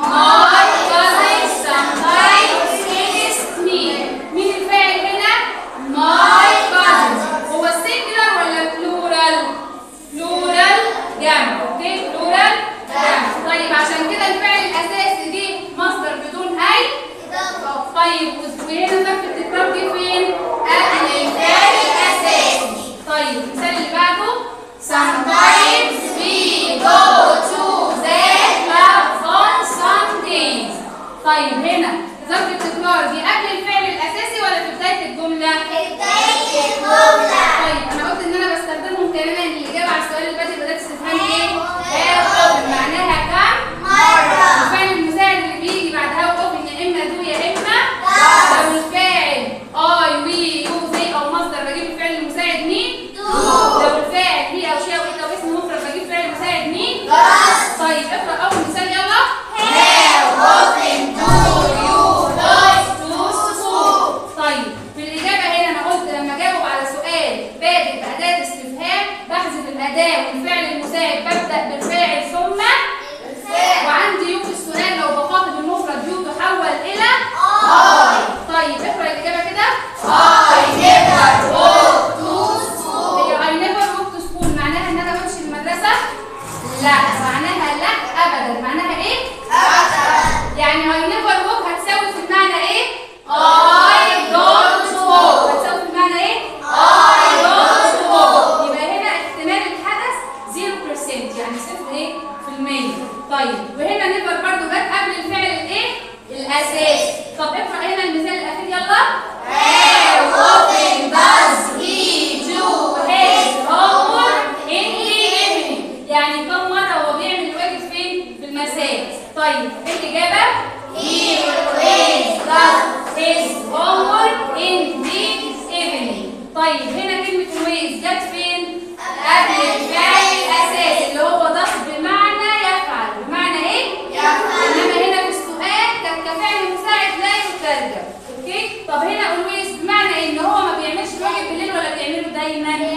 My cousin sometimes visits me. مين الفاعل هنا؟ My cousin. هو singular ولا plural؟ plural جمع، اوكي؟ plural جمع. طيب عشان كده الفعل الأساسي دي مصدر بدون أي طيب وهنا ظرف التكرار جه فين؟ قبل الفعل الأساسي. طيب المثال اللي بعده Sometimes we go to the club on Sundays. طيب هنا ظرف التكرار دي قبل الفعل الأساسي ولا في بداية الجملة؟ طيب أنا قلت إن أنا بستخدمهم كمان الإجابة على السؤال اللي فات بدأت استفهام إيه؟ هاو معناها كم؟ الفعل المساعد اللي بيجي بعد هاو اوف يا اما دو يا اما لو الفاعل اي وي يو زي او مصدر بجيب الفعل المساعد مين؟ لو الفاعل هي او شيء او إيه او اسم مفرد بجيب فعل مساعد مين؟ طيب اقرا اول مثال يلا طيب في الإجابة هنا أنا قلت لما أجاوب على سؤال بادئ بأداة استفهام بحذف الأداة والفعل المساعد ببدأ بالفاعل ثم وعندي يو في السؤال لو بخاطب المفرد يو تحول إلى طيب اقرأ الإجابة كده هي I never walk to school معناها إن أنا بمشي المدرسة؟ لا معناها لا أبدا معناها إيه؟ يعني I never walk هتساوي في المعنى إيه؟ I don't walk هتساوي في المعنى إيه؟ I don't walk يبقى هنا احتمال الحدث 0% يعني صفر إيه؟ في المية طيب وهنا نيفر برضو جت قبل الفعل الإيه؟ الأساسي طب اقرأ هنا المثال الأخير يلا How often does he do his homework in the evening يعني كم مرة هو بيعمل الواجب فين؟ في المساء طيب ايه الإجابة؟ He always does his homework in the evening طيب هنا كلمة always جت فين؟ قبل الفعل الأساسي اللي هو ضاف بمعنى يفعل بمعنى إيه؟ إنما هنا في السؤال كان كفعل مساعد لا يترجم أوكي؟ طب هنا always بمعنى إيه؟ إن هو ما بيعملش الواجب بالليل ولا بيعمله دايما؟